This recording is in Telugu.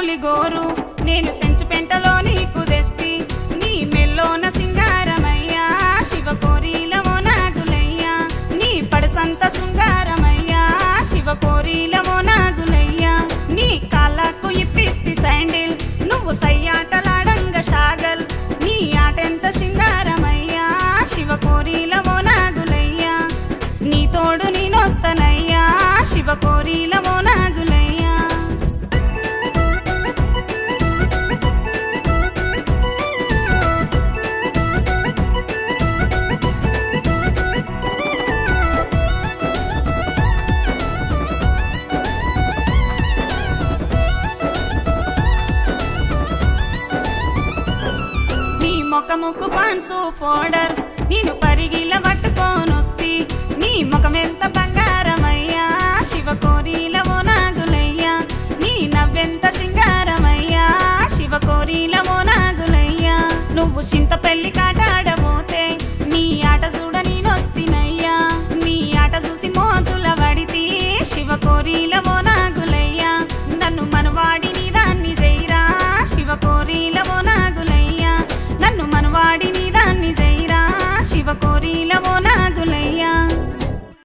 పులిగోరు నేను సెంచు పెంటలో నీకు తెస్తి నీ మెల్లోన సింగారమయ్యా శివ కోరిలవో నాగులయ్యా నీ పడసంత శృంగారమయ్యా శివ కోరిలవో నాగులయ్యా నీ కాళ్ళకు ఇప్పిస్తి శాండిల్ నువ్వు సయ్యాటలాడంగ షాగల్ నీ ఆటెంత శృంగారమయ్యా శివ కోరిలవో నాగులయ్యా నీ తోడు నేనొస్తనయ్యా శివ కోరిలవో నాగులయ్యా నీ ముఖముకు పాన్సు ఫోడర్ నేను పరిగిల పట్టుకోనొస్తి నీ ముఖమెంత బంగారమయ్యా శివ కోరిలవో నాగులయ్యా నీ నవ్వెంత సింగారమయ్యా శివ కోరిలవో నాగులయ్యా నువ్వు చింత పెళ్లి కాటాడబోతే నీ ఆట చూడ నేనొస్తినయ్యా నీ ఆట చూసి మోజుల పడితే శివ కోరిలవో